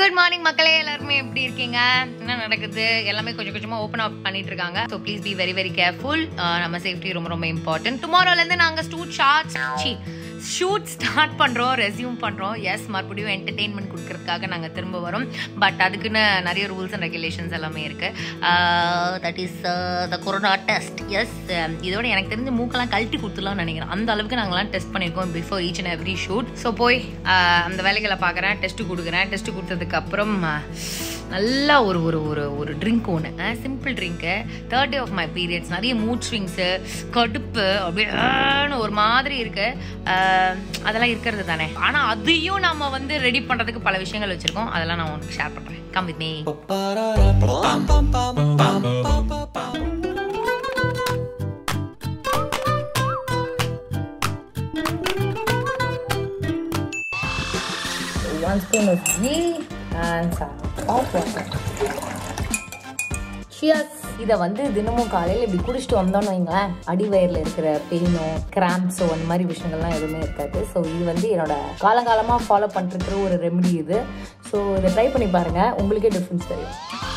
Good morning மக்களே எல்லாருமே எப்படி இருக்கீங்க என்ன நடக்குது எல்லாமே கொஞ்சம் கொஞ்சமா ஓப்பன் அப் பண்ணிட்டு இருக்காங்க so please be very very careful நம்ம சேஃப்டி ரொம்ப ரொம்ப இம்பார்ட்டன்ட் டுமாரோல இருந்து நாங்க ஸ்டூட் ஷார்ட்ஸ் சி ஷூட் ஸ்டார்ட் பண்றோம் ரெஸ்யூம் பண்றோம் எஸ் மறுபடியும் என்டர்டெயின்மெண்ட் கொடுக்கறதுக்காக நாங்க திரும்ப வரோம் பட் அதுக்குன்னு நிறைய ரூல்ஸ் அண்ட் ரெகுலேஷன்ஸ் எல்லாமே இருக்கு that is the corona test yes இதோட எனக்கு தெரிஞ்ச மூக்கெல்லாம் கழட்டி கொடுத்துலாம்னு நினைக்கிறேன் அந்த அளவுக்கு நாங்களாம் டெஸ்ட் பண்ணியிருக்கோம் before each and every shoot so போய் ஆஹ், அந்த வேலைகளை பார்க்குறேன் டெஸ்ட் கொடுக்குறேன் டெஸ்ட் கொடுத்ததுக்கு அப்புறம் ஆஹ், நல்லா ஒரு ஒரு ஒரு ஒரு ட்ரிங்க் ஒன்று சிம்பிள் ட்ரிங்க்கு third day of my periods நிறைய மூட் ஸ்விங்ஸு கடுப்பு அப்படியே ஆன்னு ஒரு மாதிரி இருக்கு ஆஹ், அதெல்லாம் இருக்கிறது தானே ஆனால் அதையும் நம்ம வந்து ரெடி பண்ணுறதுக்கு பல விஷயங்கள் வச்சுருக்கோம் அதெல்லாம் நான் உனக்கு ஷேர் பண்ணுறேன் come with me one spoon of ghee and some hot water. Cheers! இதை வந்து தினமும் காலையில் இப்படி குடிச்சிட்டு வந்தோம்னு வைங்களேன் அடிவயரில் இருக்கிற பெயினோ கிராம்ஸோ அந்த மாதிரி விஷயங்கள்லாம் எதுவுமே இருக்காது ஸோ இது வந்து என்னோட காலங்காலமாக ஃபாலோ பண்ணிருக்கிற ஒரு ரெமெடி இது ஸோ இதை ட்ரை பண்ணி பாருங்க உங்களுக்கே டிஃப்ரென்ஸ் தெரியும்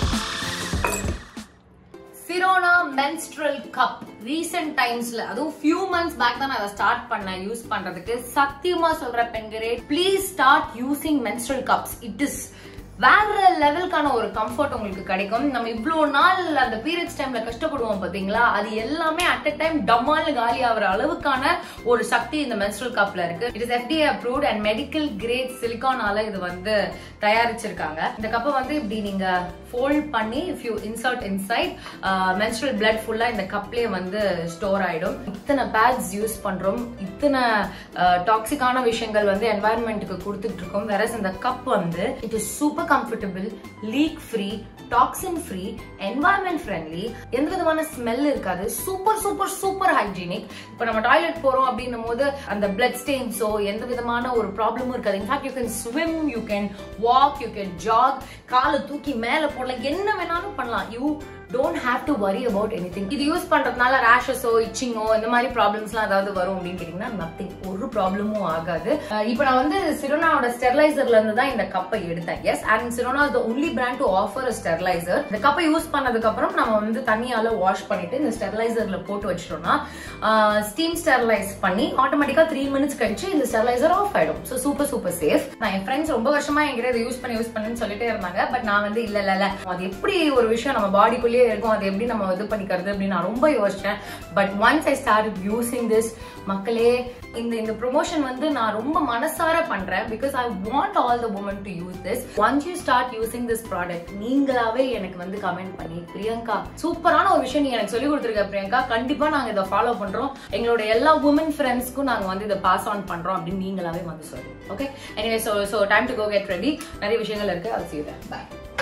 சிரோனா மென்ஸ்ட்ரல் கப் ரீசெண்ட் டைம்ஸ்ல அதுவும் ஃபியூ மந்த்ஸ் பேக் தான் நான் அதை ஸ்டார்ட் பண்ணேன் யூஸ் பண்றதுக்கு சத்தியமா சொல்ற பெண்களே please start using menstrual cups it is வேற லெவலுக்கான ஒரு கம்ஃபர்ட் உங்களுக்கு கிடைக்கும் நம்ம இவ்வளோ நாள் அந்த பீரியட்ஸ் டைம்ல கஷ்டப்படுவோம் பாத்தீங்களா அது எல்லாமே அட் அ டைம் டம்மால் காலி ஆகிற அளவுக்கான ஒரு சக்தி இந்த மென்ஸ்ட்ரல் கப்ல இருக்கு it is FDA approved and medical grade சிலிக்கானால இது வந்து தயாரிச்சிருக்காங்க இந்த கப்பை வந்து இப்படி நீங்க ஃபோல்ட் பண்ணி if you insert inside menstrual blood ஃபுல்லா இந்த கப்லயே வந்து ஸ்டோர் ஆயிடும் இத்தனை பேட்ஸ் யூஸ் பண்றோம் இத்தனை டாக்ஸிக்கான விஷயங்கள் வந்து என்வாயன்மெண்ட்டுக்கு கொடுத்துட்டு இருக்கோம் வேற இந்த கப் வந்து it is super comfortable leak free toxin free environment friendly எந்த விதமான ஸ்மெல் இருக்காது சூப்பர் சூப்பர் சூப்பர் ஹைஜீனிக் இப்போ நம்ம டாய்லெட் போறோம் அப்படின்னும் போது அந்த பிளட் ஸ்டெயின்ஸோ எந்த விதமான ஒரு ப்ராப்ளமும் இருக்காது in fact you can swim you can walk you can jog காலை தூக்கி மேல போடலாம் என்ன வேணாலும் பண்ணலாம் you don't have to worry about anything இது யூஸ் பண்றதுனால ரேஷஸோ இச்சிங்கோ இந்த மாதிரி ப்ராப்ளம்ஸ்லாம் ஏதாவது வரும் அப்படின்னு கேட்டீங்கன்னா நத்திங் ஒரு ப்ராப்ளமும் ஆகாது அஹ் இப்போ நான் வந்து சிரோனாவோட ஸ்டெர்லைசர்ல இருந்து தான் இந்த கப்பை எடுத்தேன் yes and Sirona the only brand to offer steriliser இந்த கப்பை யூஸ் பண்ணதுக்கு அப்புறம் நம்ம வந்து தண்ணியால வாஷ் பண்ணிட்டு இந்த ஸ்டெர்லைசர்ல போட்டு வச்சிட்டோம்னா ஸ்டீம் ஸ்டெர்லைஸ் பண்ணி ஆட்டோமேட்டிக்கா த்ரீ மினிட்ஸ் கழிச்சு இந்த ஸ்டெர்லைசர் ஆஃப் ஆயிடும் ஸோ சூப்பர் சூப்பர் சேஃப் நான் என் ஃப்ரெண்ட்ஸ் ரொம்ப வருஷமா என்கிட்ட இதை யூஸ் பண்ணி யூஸ் பண்ணுன்னு சொல்லிட்டே இருந்தாங்க பட் நான் வந்து இல்ல இல்ல இல்ல அது எப்படி ஒரு விஷயம் நம்ம பாடிக்குள்ளேயே இருக்கும் அது எப்படி நம்ம இது பண்ணிக்கிறது அப்படின்னு நான் ரொம்ப யோசிச்சேன் but once I start using this மக்களே இந்த இந்த ப்ரொமோஷன் வந்து நான் ரொம்ப மனசார பண்றேன் because I want all the women to use this once you start using this product நீங்களாவே எனக்கு வந்து கமெண்ட் பண்ணி பிரியங்கா சூப்பரான ஒரு விஷயம் நீ எனக்கு சொல்லி கொடுத்துருக்க பிரியங்கா கண்டிப்பா நாங்க இதை ஃபாலோ பண்றோம் எங்களோட எல்லா உமன் ஃப்ரெண்ட்ஸ்க்கும் நாங்க வந்து இதை பாஸ் ஆன் பண்றோம் அப்படின்னு நீங்களாவே வந்து சொல்லி okay anyway so so time to go get ready நிறைய விஷயங்கள் இருக்கு அது செய்வேன் பாய்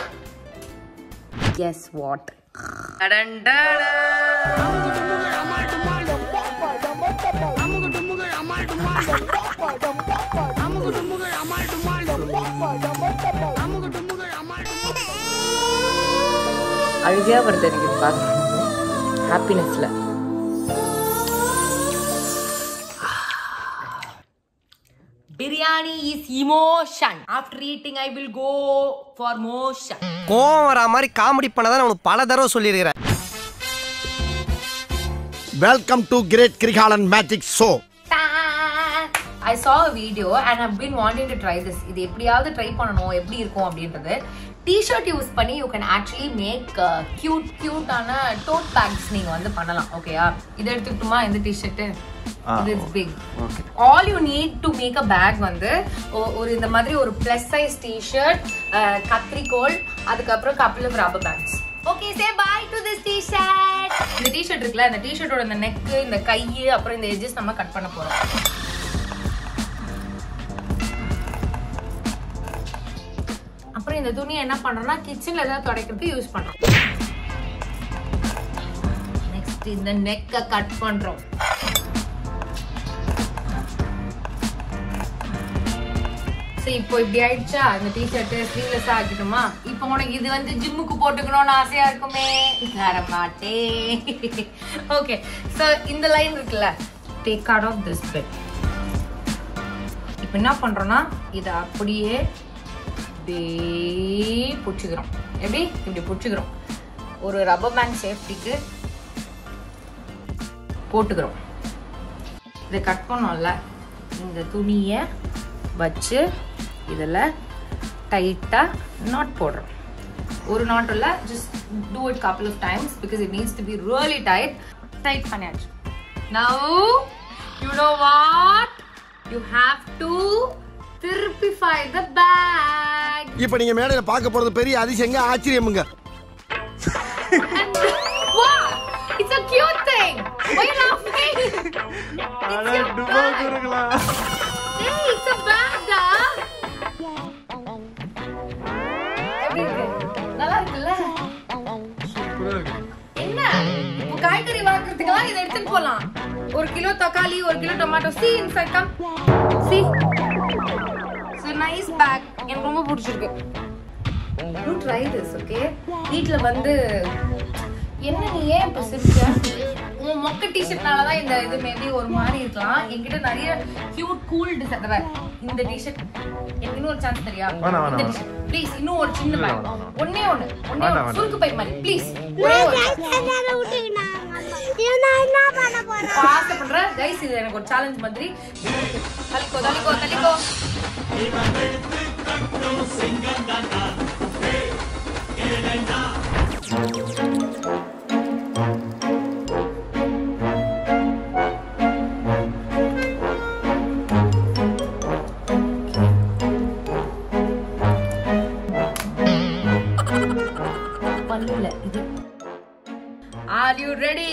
எஸ் வாட் அழுகையா வருது எனக்கு இது பார்க்கும்போது ஹாப்பினஸ்ல biryani is emotion after eating I will go for motion கோவம் வரா மாதிரி காமெடி பண்ணதான் உனக்கு பல தடவை சொல்லியிருக்கிறேன் welcome to great Kirikalan magic show I saw a video and I've been wanting to try this இது எப்படியாவது ட்ரை பண்ணணும் எப்படி இருக்கும் அப்படின்றது டிஷர்ட் யூஸ் பண்ணி you can actually make cute கியூட்டான டோட் பேக்ஸ் நீங்க வந்து பண்ணலாம் ஓகேயா இது எடுத்துக்கிட்டுமா இந்த டிஷர்ட் இது is big all you need to make a bag வந்து ஒ- ஒரு இந்த மாதிரி ஒரு பிளஸ் சைஸ் டிஷர்ட் கத்திரிக்கோல் அதுக்கப்புறம் couple of rubber bands okay say bye to this tshirt இந்த டிஷர்ட் இருக்குல்ல இந்த டிஷர்ட்டோட இந்த நெக் இந்த கை அப்புறம் இந்த எட்ஜஸ் நம்ம கட் பண்ண போறோம் அப்புறம் இந்த துணியை என்ன பண்றோம்னா கிச்சன்ல ஏதாவது துடைக்கிறதுக்கு யூஸ் பண்றோம் நெக்ஸ்ட் இந்த நெக்க கட் பண்றோம் So, இப்போ இப்படி ஆயிடுச்சா இந்த டிஷர்ட் ஸ்லீவ்லெஸ் ஆக்கிட்டுமா இப்போ உனக்கு இது வந்து ஜிம்முக்கு போட்டுக்கணும்னு ஆசையா இருக்குமே தர மாட்டேன் ஓகே சோ இந்த லைன் இருக்குல்ல take out of this bed இப்போ என்ன பண்றோம்னா இதை அப்படியே இப்படியே பிடிச்சிக்கிறோம் எப்படி இப்படி பிடிச்சிக்கிறோம் ஒரு ரப்பர் பேண்ட் சேஃப்டிக்கு போட்டுக்கிறோம் இதை கட் பண்ணோம்ல இந்த துணியை வச்சு இதில் டைட்டாக நாட் போடுறோம் ஒரு நாட் இல்லை just do it couple of times because it needs to be really tight tight பண்ணியாச்சு now you know what you have to திருப்பிஃபை த பேக் இப்ப நீங்க மேடையில பார்க்க போறது பெரிய அதிசயங்க ஆச்சரியமுங்க Wow! It's a cute thing! Why are you laughing? It's your bag! Hey, it's a bag, da! எப்படி இருக்கு? நல்லா இருக்குல்ல? என்ன இப்போ காய்கறி வளர்க்கறதுக்கெல்லாம் இதை எடுத்துட்டு போலாம் ஒரு கிலோ தக்காளி ஒரு kilo tomato see inside come see nice bag எனக்கு ரொம்ப பிடிச்சிருக்கு யூ ட்ரை திஸ் ஓகே வீட்ல வந்து என்ன நீ ஏன் இப்ப சிரிச்ச உன் மொக்க டிஷர்ட்னால தான் இந்த இது மேபி ஒரு மாதிரி இருக்கலாம் என்கிட்ட நிறைய கியூட் கூல் டிசைன் இந்த டிஷர்ட் எனக்கு இன்னும் ஒரு சான்ஸ் தெரியா வேணாம், வேணாம், இந்த வேணாம். டிஷர்ட் ப்ளீஸ் இன்னும் ஒரு சின்ன இல்ல, பேக் வேணாம், வேணாம். ஒண்ணே ஒண்ணு ஒண்ணே வேண்டாம், ஒண்ணு வேண்டாம். சுருக்கு பை மாதிரி ப்ளீஸ் ஒரே ஒரு ஆசைப்படுற கைஸ் இது எனக்கு ஒரு சேலஞ்ச் மாதிரி தள்ளிக்கோ தள்ளிக்கோ தள்ளிக்கோ பல்லுல இது ஆர் யூ ரெடி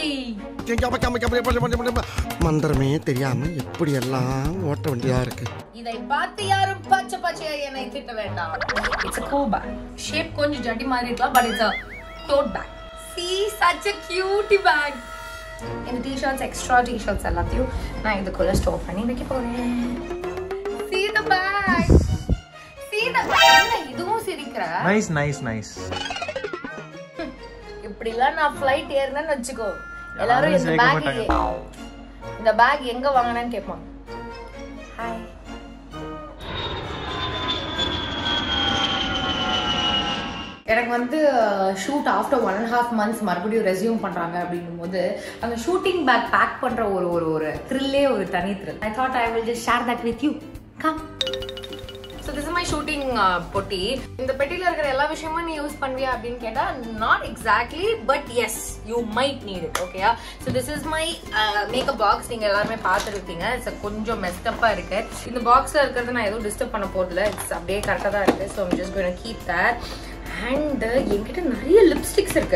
மந்திரமே தெரியாம எப்படி எல்லாம் ஓட்ட வேண்டியதா இருக்கு இதை பார்த்து யாரும் பச்சை பச்சையா என்னை திட்ட வேண்டாம் it's a cool bag shape கொஞ்சம் ஜட்டி மாதிரி இருக்கலாம் but it's a tote bag see such a cutie bag இந்த டிஷர்ட்ஸ் எக்ஸ்ட்ரா டிஷர்ட்ஸ் எல்லாத்தையும் நான் இதுக்குள்ள ஸ்டோர் பண்ணி வைக்க போறேன் see the bag see the என்ன இதுவும் சிரிக்கிற நைஸ் நைஸ் நைஸ் இப்படிலாம் நான் ஃப்ளைட் ஏறினேன்னு வச்சுக்கோ எல்லாரும் இந்த சேர்க்க பேக் மாட்டாங்க. இந்த பேக் எங்க வாங்கினேன்னு கேட்பாங்க ஹாய் எனக்கு வந்து shoot after one and half months மறுபடியும் ரெஸ்யூம் பண்றாங்க அப்படின்னும் போது அந்த ஷூட்டிங் பேக் பேக் பண்ற ஒரு ஒரு ஒரு த்ரில்லே ஒரு தனி thrill I thought I will just share that with you come so this my shooting பொட்டி இந்த பெட்டியில் இருக்கிற எல்லா விஷயமும் நீ யூஸ் பண்ணுவியா அப்படின்னு கேட்டால் not exactly but yes you might need it ஓகேயா so this is my makeup box நீங்கள் எல்லாருமே பார்த்துருப்பீங்க இட்ஸ் கொஞ்சம் மெஸ்டப்பாக இருக்கு இந்த பாக்ஸில் இருக்கிறது நான் எதுவும் டிஸ்டர்ப் பண்ண போகிறதில்ல இட்ஸ் அப்படியே கரெக்டாக தான் இருக்கு so just going keep that and என்கிட்ட நிறைய லிப்ஸ்டிக்ஸ் இருக்கு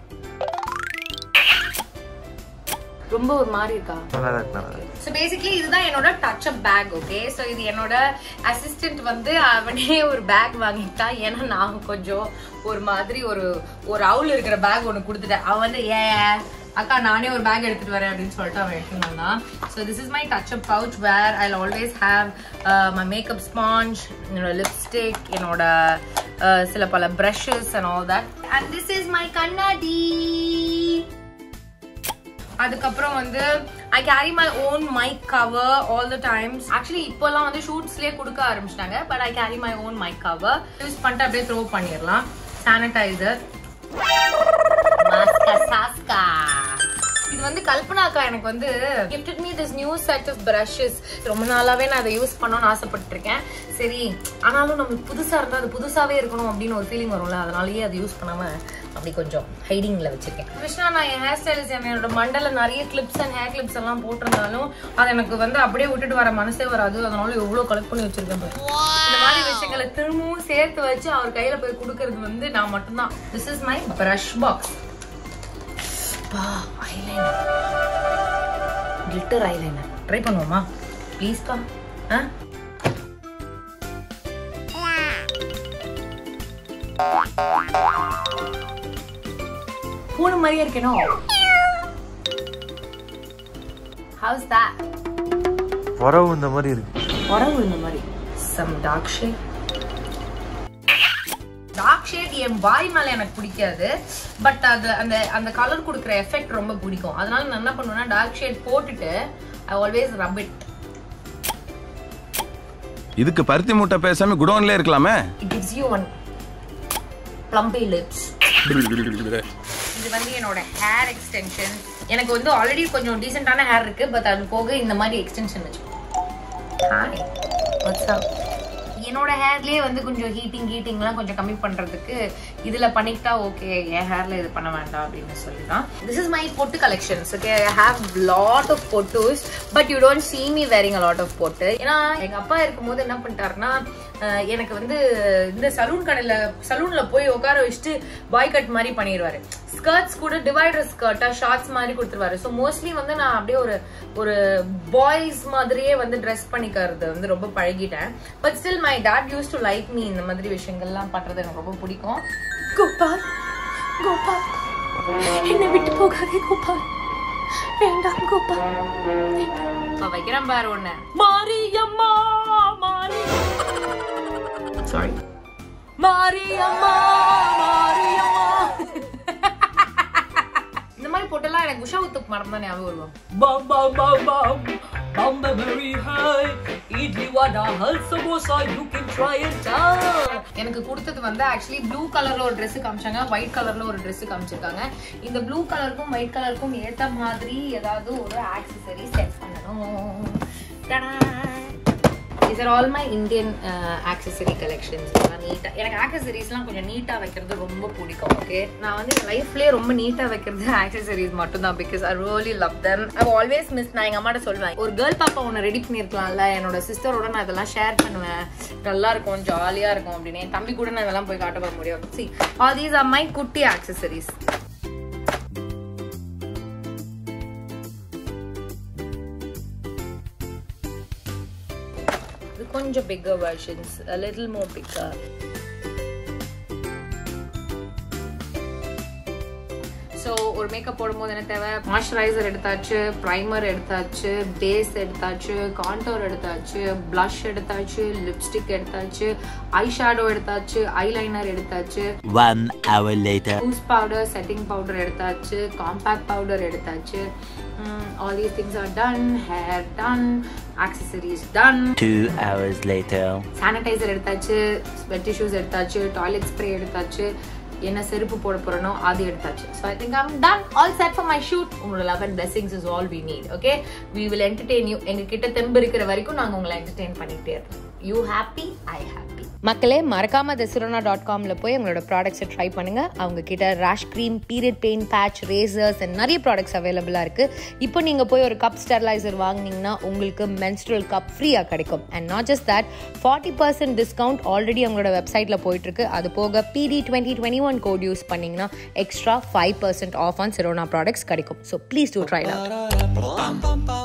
ரொம்ப ஒரு மாதிரி இருக்கா நல்லா தான் இருக்கு, நல்லா தான் இருக்கு. ஸோ பேசிக்லி இதுதான் என்னோட touch up bag okay so இது என்னோட அசிஸ்டன்ட் வந்து அவனே ஒரு பேக் வாங்கிட்டான் ஏன்னா நான் கொஞ்சம் ஒரு மாதிரி ஒரு ஒரு அவுல் இருக்கிற பேக் ஒன்று கொடுத்துட்டேன் அவன் வந்து ஏ அக்கா நானே ஒரு பேக் எடுத்துட்டு வரேன் அப்படின்னு சொல்லிட்டு அவன் எடுத்துட்டு வந்தான் so this is my touch up pouch where I always have my makeup sponge என்னோட லிப்ஸ்டிக் என்னோட uh, சில பல brushes and all that and this is my கண்ணாடி அதுக்கப்புறம் வந்து I carry my own mic cover all the times actually இப்போல்லாம் வந்து ஷூட்ஸ்லேயே கொடுக்க ஆரம்பிச்சிட்டாங்க but I carry my own mic cover use பண்ணிட்டு அப்படியே த்ரோ பண்ணிடலாம் சானிடைசர் இது வந்து கல்பனா அக்கா எனக்கு வந்து gifted me this new set of brushes ரொம்ப நாளாவே நான் அதை யூஸ் பண்ணணும்னு ஆசைப்பட்டு இருக்கேன் சரி ஆனாலும் நம்மளுக்கு புதுசா இருந்தா அது புதுசாவே இருக்கணும் அப்படின்னு ஒரு ஃபீலிங் வரும்ல அதனாலயே அதை யூஸ் பண்ணாம அப்படி கொஞ்சம் ஹைடிங்ல வச்சிருக்கேன் கிருஷ்ணா நான் என் ஹேர் ஸ்டைலிஸ்ட் என்னோட மண்டல நிறைய கிளிப்ஸ் அண்ட் ஹேர் கிளிப்ஸ் எல்லாம் போட்டிருந்தாலும் அது எனக்கு வந்து அப்படியே விட்டுட்டு வர மனசே வராது அதனால எவ்வளவு கலெக்ட் பண்ணி வச்சிருக்கேன் பாரு. இந்த மாதிரி விஷயங்களை திரும்பவும் சேர்த்து வச்சு அவர் கையில போய் கொடுக்கறது வந்து நான் மட்டும்தான் this is my brush box பா ஐலைனர் கிளிட்டர் ஐலைனர் ட்ரை பண்ணுவோமா ப்ளீஸ் பா ஆ பூனை மாதிரியே இருக்கணும் ஹவுஸ் that உறவு இந்த மாதிரி இருக்கு உறவு இந்த மாதிரி some dark shade dark shade என் வாய் மேல எனக்கு பிடிக்காது பட் அது அந்த அந்த கலர் கொடுக்குற எஃபெக்ட் ரொம்ப பிடிக்கும் அதனால நான் என்ன பண்ணுவேன்னா டார்க் ஷேட் போட்டுட்டு ஐ ஆல்வேஸ் ரப் இட் இதுக்கு பருத்தி மூட்டை பேசாம குடோன்ல இருக்கலாமே it gives you one plumpy lips இது வந்து என்னோட ஹேர் எக்ஸ்டென்ஷன் எனக்கு வந்து ஆல்ரெடி கொஞ்சம் டீசென்டான ஹேர் இருக்கு பட் அது போக இந்த மாதிரி எக்ஸ்டென்ஷன் வச்சு ஹாய் வாட்ஸ் அப் என்னோட ஹேர்லயே வந்து கொஞ்சம் ஹீட்டிங் ஹீட்டிங்லாம் கொஞ்சம் கம்மி பண்றதுக்கு இதுல பண்ணிக்கிட்டா ஓகே என் ஹேர்ல இது பண்ண வேண்டாம் அப்படின்னு சொல்லி தான் this is my pottu collections okay I have lot of pottus but you don't see me wearing a lot of பொட்டு ஏன்னா எங்க அப்பா இருக்கும்போது என்ன பண்ணிட்டாருன்னா அஹ், எனக்கு வந்து இந்த சலூன் கடையில சலூன்ல போய் உட்கார வச்சுட்டு பாய் கட் மாதிரி பண்ணிடுவாரு ஸ்கர்ட்ஸ் கூட டிவைடர் ஸ்கர்ட்டா ஷார்ட்ஸ் மாதிரி கொடுத்துருவாரு ஸோ மோஸ்ட்லி வந்து நான் அப்படியே ஒரு ஒரு பாய்ஸ் மாதிரியே வந்து ட்ரெஸ் பண்ணிக்கிறது வந்து ரொம்ப பழகிட்டேன் but still my dad use to like me இந்த மாதிரி விஷயங்கள்லாம் பண்றது எனக்கு ரொம்ப பிடிக்கும் கோபால் கோபால் என்னை விட்டு போகாதே கோபால் வேண்டாம் கோபால் இப்ப வைக்கிறேன் பாரு ஒண்ணு மாரியம்மா மாரி சாரி மாரியம்மா மாரியம்மா இந்த மாதிரி போட்டெல்லாம் எனக்கு உஷா உத்துக்கு மரம் தான் ஞாபகம் வருவோம் Bam bam bam bam, bamba very high. Idli vada hal samosa, you can try it out. எனக்கு கொடுத்தது வந்து ஆக்சுவலி ப்ளூ கலர்ல ஒரு Dress காமிச்சாங்க ஒயிட் கலர்ல ஒரு Dress காமிச்சிருக்காங்க இந்த ப்ளூ கலருக்கும் ஒயிட் கலருக்கும் ஏத்த மாதிரி ஏதாவது ஒரு ஆக்சசரி செட் பண்ணணும் these are all my Indian uh, accessory collections நீட்டா எனக்கு ஆக்சசரிஸ்லாம் கொஞ்சம் நீட்டா வைக்கிறது ரொம்ப பிடிக்கும் ஓகே நான் வந்து லைஃப்லயே ரொம்ப நீட்டா வைக்கிறது ஆக்சசரிஸ் மட்டும் தான் because I really love them I always miss நான் எங்க அம்மாட்ட சொல்லுவேன் ஒரு கேர்ள் பாப்பா ஒன்று ரெடி பண்ணிருக்கலாம்ல என்னோட சிஸ்டரோட நான் இதெல்லாம் ஷேர் பண்ணுவேன் நல்லா இருக்கும் ஜாலியா இருக்கும் அப்படின்னு என் தம்பி கூட நான் இதெல்லாம் போய் காட்ட போக முடியும் see all these are my குட்டி ஆக்சசரிஸ் இது கொஞ்சம் bigger versions a little more bigger so ஒரு மேக்கப் போடும்போது என்ன தேவை மாய்ஸ்சரைசர் எடுத்தாச்சு ப்ரைமர் எடுத்தாச்சு பேஸ் எடுத்தாச்சு கான்டோர் எடுத்தாச்சு ப்ளஷ் எடுத்தாச்சு லிப்ஸ்டிக் எடுத்தாச்சு ஐ ஷேடோ எடுத்தாச்சு ஐலைனர் எடுத்தாச்சு One hour later. Loose powder setting powder எடுத்தாச்சு காம்பேக்ட் பவுடர் எடுத்தாச்சு all these things are done hair done accessories done Two hours later. Sanitiser எடுத்தாச்சு ஸ்வெட் டிஷ்யூஸ் எடுத்தாச்சு டாய்லெட் ஸ்ப்ரே எடுத்தாச்சு என்ன செருப்பு போட போறனோ அது எடுத்தாச்சு so I think I'm done all set for my shoot உங்களோட love and blessings is all we need okay we will entertain you எங்க கிட்ட தெம்பு இருக்கிற வரைக்கும் நாங்க உங்களை என்டர்டெயின் பண்ணிக்கிட்டே இருக்கோம் யூ ஹாப்பி ஐ ஹாப்பி மக்களே மறக்காம தசிரோனா டாட் காம்ல போய் உங்களோட ப்ராடக்ட்ஸை ட்ரை பண்ணுங்க அவங்க கிட்ட rash cream period pain patch razors and நிறைய ப்ராடக்ட்ஸ் அவைலபிளாக இருக்கு இப்போ நீங்க போய் ஒரு கப் ஸ்டெர்லைசர் வாங்குனீங்கன்னா உங்களுக்கு menstrual கப் ஃப்ரீயாக கிடைக்கும் and not just that forty percent discount already அவங்களோட வெப்சைட்ல போயிட்டு இருக்கு அது போக பிடி twenty twenty one code use பண்ணீங்கன்னா extra five percent off on Sirona products கிடைக்கும் so please do try out